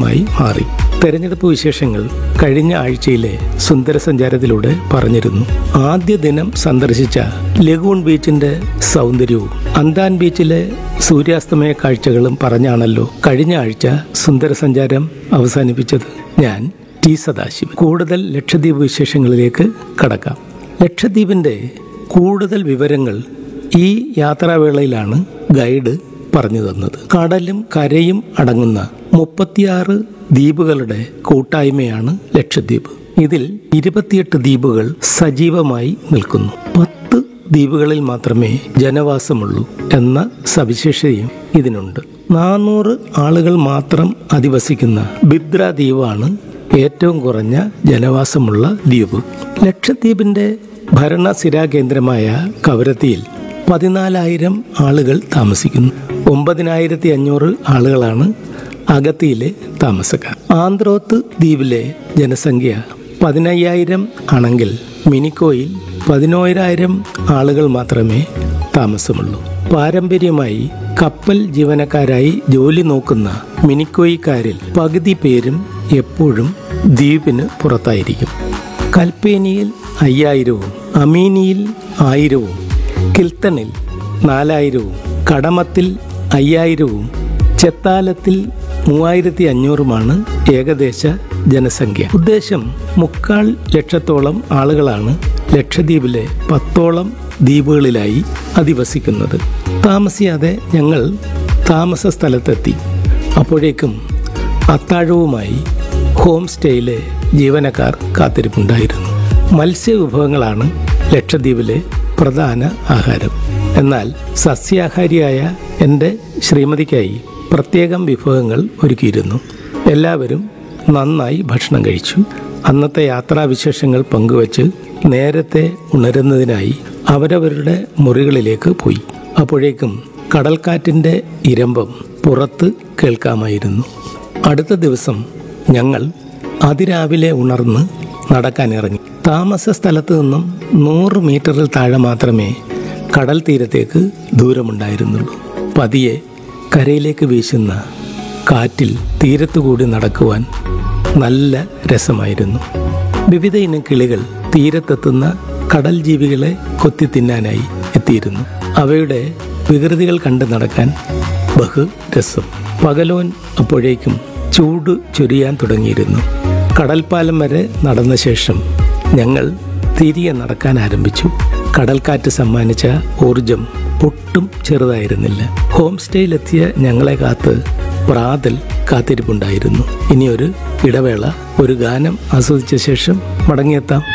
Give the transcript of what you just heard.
ആഘോഷമായി മാറി തെരഞ്ഞെടുപ്പ് വിശേഷങ്ങൾ കഴിഞ്ഞ ആഴ്ചയിലെ സുന്ദര സഞ്ചാരത്തിലൂടെ പറഞ്ഞിരുന്നു ആദ്യ ദിനം സന്ദർശിച്ച ലഗൂൺ ബീച്ചിന്റെ സൗന്ദര്യവും അന്താൻ ബീച്ചിലെ സൂര്യാസ്തമയ കാഴ്ചകളും പറഞ്ഞാണല്ലോ കഴിഞ്ഞ ആഴ്ച സുന്ദര സഞ്ചാരം അവസാനിപ്പിച്ചത് ഞാൻ ടി സദാശിവൻ കൂടുതൽ ലക്ഷദ്വീപ് വിശേഷങ്ങളിലേക്ക് കടക്കാം ലക്ഷദ്വീപിന്റെ കൂടുതൽ വിവരങ്ങൾ ഈ യാത്രാവേളയിലാണ് ഗൈഡ് പറഞ്ഞു തന്നത് കടലും കരയും അടങ്ങുന്ന മുപ്പത്തിയാറ് ദ്വീപുകളുടെ കൂട്ടായ്മയാണ് ലക്ഷദ്വീപ് ഇതിൽ ഇരുപത്തിയെട്ട് ദ്വീപുകൾ സജീവമായി നിൽക്കുന്നു പത്ത് ദ്വീപുകളിൽ മാത്രമേ ജനവാസമുള്ളൂ എന്ന സവിശേഷതയും ഇതിനുണ്ട് നാനൂറ് ആളുകൾ മാത്രം അധിവസിക്കുന്ന ബിദ്ര ദ്വീപാണ് ഏറ്റവും കുറഞ്ഞ ജനവാസമുള്ള ദ്വീപ് ലക്ഷദ്വീപിന്റെ ഭരണസിരാ കേന്ദ്രമായ കവരത്തിയിൽ പതിനാലായിരം ആളുകൾ താമസിക്കുന്നു ഒമ്പതിനായിരത്തി അഞ്ഞൂറ് ആളുകളാണ് അഗത്തിയിലെ താമസക്കാർ ആന്ത്രോത്ത് ദ്വീപിലെ ജനസംഖ്യ പതിനയ്യായിരം ആണെങ്കിൽ മിനിക്കോയിൽ പതിനോരായിരം ആളുകൾ മാത്രമേ താമസമുള്ളൂ പാരമ്പര്യമായി കപ്പൽ ജീവനക്കാരായി ജോലി നോക്കുന്ന മിനിക്കോയിക്കാരിൽ പകുതി പേരും എപ്പോഴും ദ്വീപിന് പുറത്തായിരിക്കും കൽപ്പേനിയിൽ അയ്യായിരവും അമീനിയിൽ ആയിരവും കിൽത്തണിൽ നാലായിരവും കടമത്തിൽ അയ്യായിരവും ചെത്താലത്തിൽ മൂവായിരത്തി അഞ്ഞൂറുമാണ് ഏകദേശ ജനസംഖ്യ ഉദ്ദേശം മുക്കാൽ ലക്ഷത്തോളം ആളുകളാണ് ലക്ഷദ്വീപിലെ പത്തോളം ദ്വീപുകളിലായി അധിവസിക്കുന്നത് താമസിയാതെ ഞങ്ങൾ താമസ സ്ഥലത്തെത്തി അപ്പോഴേക്കും അത്താഴവുമായി ഹോം സ്റ്റേയിലെ ജീവനക്കാർ കാത്തിരിപ്പുണ്ടായിരുന്നു മത്സ്യവിഭവങ്ങളാണ് ലക്ഷദ്വീപിലെ പ്രധാന ആഹാരം എന്നാൽ സസ്യാഹാരിയായ എൻ്റെ ശ്രീമതിക്കായി പ്രത്യേകം വിഭവങ്ങൾ ഒരുക്കിയിരുന്നു എല്ലാവരും നന്നായി ഭക്ഷണം കഴിച്ചു അന്നത്തെ യാത്രാവിശേഷങ്ങൾ പങ്കുവച്ച് നേരത്തെ ഉണരുന്നതിനായി അവരവരുടെ മുറികളിലേക്ക് പോയി അപ്പോഴേക്കും കടൽക്കാറ്റിൻ്റെ ഇരമ്പം പുറത്ത് കേൾക്കാമായിരുന്നു അടുത്ത ദിവസം ഞങ്ങൾ അതിരാവിലെ ഉണർന്ന് നടക്കാനിറങ്ങി താമസ സ്ഥലത്ത് നിന്നും നൂറ് മീറ്ററിൽ താഴെ മാത്രമേ കടൽ തീരത്തേക്ക് ദൂരമുണ്ടായിരുന്നുള്ളൂ പതിയെ കരയിലേക്ക് വീശുന്ന കാറ്റിൽ തീരത്തുകൂടി നടക്കുവാൻ നല്ല രസമായിരുന്നു വിവിധ ഇനം കിളികൾ തീരത്തെത്തുന്ന കടൽ ജീവികളെ കൊത്തി തിന്നാനായി എത്തിയിരുന്നു അവയുടെ വികൃതികൾ കണ്ട് നടക്കാൻ ബഹു രസം പകലോൻ അപ്പോഴേക്കും ചൂട് ചൊരിയാൻ തുടങ്ങിയിരുന്നു കടൽപ്പാലം വരെ നടന്ന ശേഷം ഞങ്ങൾ തിരികെ നടക്കാൻ ആരംഭിച്ചു കടൽക്കാറ്റ് സമ്മാനിച്ച ഊർജം ഒട്ടും ചെറുതായിരുന്നില്ല ഹോം സ്റ്റേയിലെത്തിയ ഞങ്ങളെ കാത്ത് പ്രാതൽ കാത്തിരിപ്പുണ്ടായിരുന്നു ഇനിയൊരു ഇടവേള ഒരു ഗാനം ആസ്വദിച്ച ശേഷം മടങ്ങിയെത്താം